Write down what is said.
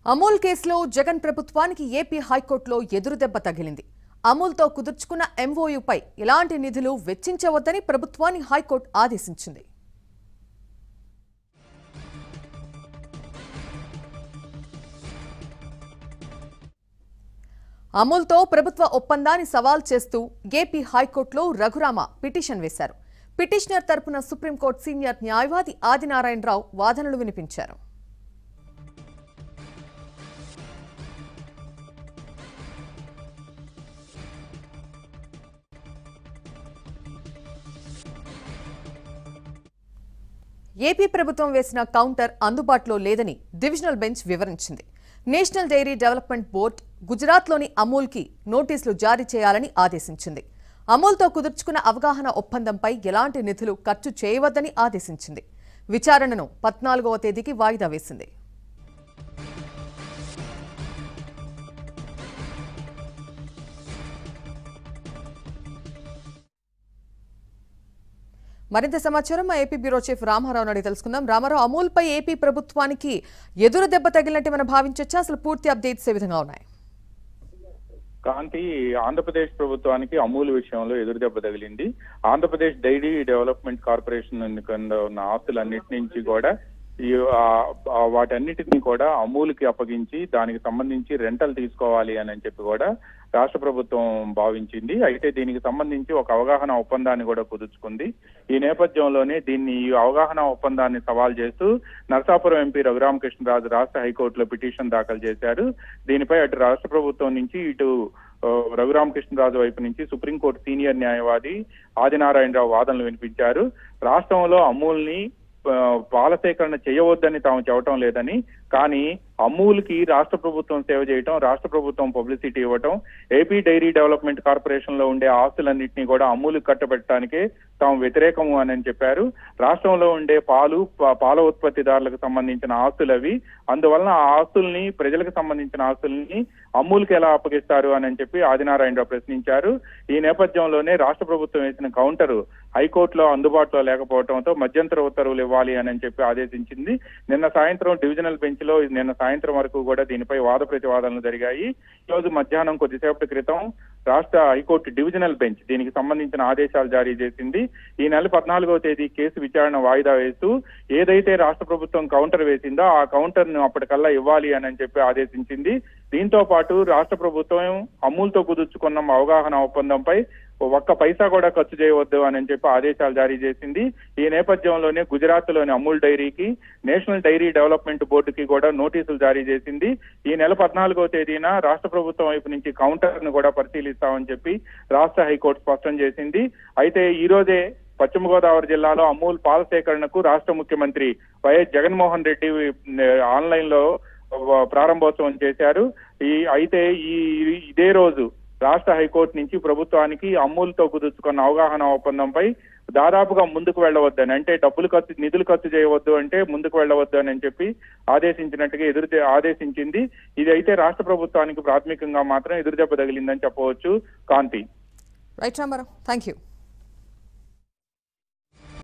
అమూల్ కేసులో జగన్ ప్రభుత్వానికి ఏపీ హైకోర్టులో ఎదురుదెబ్బ తగిలింది అమూల్తో కుదుర్చుకున్న ఎంఓయూపై ఎలాంటి నిధులు వెచ్చించవద్దని ప్రభుత్వాన్ని హైకోర్టు ఆదేశించింది అమూల్తో ప్రభుత్వ ఒప్పందాన్ని సవాల్ చేస్తూ ఏపీ హైకోర్టులో రఘురామ పిటిషన్ వేశారు పిటిషనర్ తరపున సుప్రీంకోర్టు సీనియర్ న్యాయవాది ఆదినారాయణరావు వాదనలు వినిపించారు ఏపీ ప్రభుత్వం వేసిన కౌంటర్ అందుబాటులో లేదని డివిజనల్ బెంచ్ వివరించింది నేషనల్ డైరీ డెవలప్మెంట్ బోర్డు గుజరాత్లోని అమూల్కి నోటీసులు జారీ చేయాలని ఆదేశించింది అమూల్తో కుదుర్చుకున్న అవగాహన ఒప్పందంపై ఎలాంటి నిధులు ఖర్చు చేయవద్దని ఆదేశించింది విచారణను పద్నాలుగవ తేదీకి వాయిదా వేసింది మరింత సమాచారం మా ఏపీ బ్యూరో చీఫ్ రామారావు అడిగి తెలుసుకుందాం రామారావు అమూల్పై ఏపీ ప్రభుత్వానికి ఎదురు దెబ్బ తగిలినట్టు మనం భావించొచ్చా అసలు పూర్తి అప్డేట్స్ ఏ విధంగా ఉన్నాయి కాంతి ఆంధ్రప్రదేశ్ ప్రభుత్వానికి అమూల్ విషయంలో ఎదురు దెబ్బ తగిలింది ఆంధ్రప్రదేశ్ డైరీ డెవలప్మెంట్ కార్పొరేషన్ కింద ఉన్న ఆస్తులన్నిటి నుంచి కూడా ఈ ఆ- ఆ వాటన్నిటిని కూడా అమూల్కి అప్పగించి దానికి సంబంధించి రెంటల్ తీసుకోవాలి అని చెప్పి కూడా రాష్ట్ర ప్రభుత్వం భావించింది అయితే దీనికి సంబంధించి ఒక అవగాహన ఒప్పందాన్ని కూడా కుదుర్చుకుంది ఈ నేపథ్యంలోనే దీన్ని ఈ అవగాహన ఒప్పందాన్ని సవాల్ చేస్తూ నరసాపురం ఎంపీ రఘురామకృష్ణరాజు రాష్ట్ర హైకోర్టులో పిటిషన్ దాఖలు చేశారు దీనిపై అటు రాష్ట్ర ప్రభుత్వం నుంచి ఇటు ఆ, రఘురామకృష్ణరాజు వైపు నుంచి సుప్రీంకోర్టు సీనియర్ న్యాయవాది ఆదినారాయణరావు వాదనలు వినిపించారు రాష్ట్రంలో అమూల్ని ఆ, పాల సేకరణ చేయవద్దని తాము చెప్పటం లేదని కానీ అమూల్ కి రాష్ట్ర ప్రభుత్వం సేవ చేయటం రాష్ట్ర ప్రభుత్వం పబ్లిసిటీ ఇవ్వటం ఏపీ డైరీ డెవలప్మెంట్ కార్పొరేషన్ లో ఉండే ఆస్తులన్నింటినీ కూడా అమూల్ కట్టబెట్టడానికే తాము వ్యతిరేకము అని చెప్పారు రాష్ట్రంలో ఉండే పాలు ప- పాల ఉత్పత్తిదారులకు సంబంధించిన ఆస్తులు అవి అందువలన ఆ ఆస్తుల్ని ప్రజలకు సంబంధించిన ఆస్తుల్ని అమూల్కి ఎలా అప్పగిస్తారు అని చెప్పి ఆదినారాయణరావు ప్రశ్నించారు ఈ నేపథ్యంలోనే రాష్ట్ర ప్రభుత్వం వేసిన కౌంటర్ హైకోర్టులో అందుబాటులో లేకపోవడంతో మధ్యంతర ఉత్తర్వులు ఇవ్వాలి అని చెప్పి ఆదేశించింది నిన్న సాయంత్రం డివిజనల్ బెంచ్ లో నిన్న సాయంత్రం వరకు కూడా దీనిపై వాద ప్రతివాదనలు జరిగాయి ఈ రోజు మధ్యాహ్నం కొద్దిసేపటి క్రితం రాష్ట్ర హైకోర్టు డివిజనల్ బెంచ్ దీనికి సంబంధించిన ఆదేశాలు జారీ చేసింది ఈ నెల పద్నాలుగవ తేదీ కేసు విచారణ వాయిదా వేస్తూ ఏదైతే రాష్ట్ర ప్రభుత్వం కౌంటర్ వేసిందో ఆ కౌంటర్ ను అప్పటికల్లా ఇవ్వాలి అని చెప్పి ఆదేశించింది దీంతో పాటు రాష్ట్ర ప్రభుత్వం అమూల్తో కుదుర్చుకున్న అవగాహన ఒప్పందంపై ఒక్క పైసా కూడా ఖర్చు చేయవద్దు అని చెప్పి ఆదేశాలు జారీ చేసింది ఈ నేపథ్యంలోనే గుజరాత్ లోని అమూల్ డైరీకి నేషనల్ డైరీ డెవలప్మెంట్ బోర్డుకి కూడా నోటీసులు జారీ చేసింది ఈ నెల పద్నాలుగవ తేదీన రాష్ట్ర ప్రభుత్వం వైపు నుంచి కౌంటర్ ను కూడా పరిశీలిస్తామని చెప్పి రాష్ట్ర హైకోర్టు స్పష్టం చేసింది అయితే ఈ రోజే పశ్చిమ గోదావరి జిల్లాలో అమూల్ పాల సేకరణకు రాష్ట్ర ముఖ్యమంత్రి వైఎస్ జగన్మోహన్ రెడ్డి ఆన్లైన్ లో ప్రారంభోత్సవం చేశారు ఈ అయితే ఈ ఇదే రోజు రాష్ట్ర హైకోర్టు నుంచి ప్రభుత్వానికి అమూల్ తో కుదుర్చుకున్న అవగాహన ఒప్పందంపై దాదాపుగా ముందుకు వెళ్ళవద్దని అంటే డబ్బులు ఖర్చు నిధులు ఖర్చు చేయవద్దు అంటే ముందుకు వెళ్ళవద్దు అని చెప్పి ఆదేశించినట్టుగా ఎదురు ఆదేశించింది ఇది అయితే రాష్ట్ర ప్రభుత్వానికి ప్రాథమికంగా మాత్రం ఎదురుదెబ్బ తగిలిందని చెప్పవచ్చు Kanthi right Ramarao thank you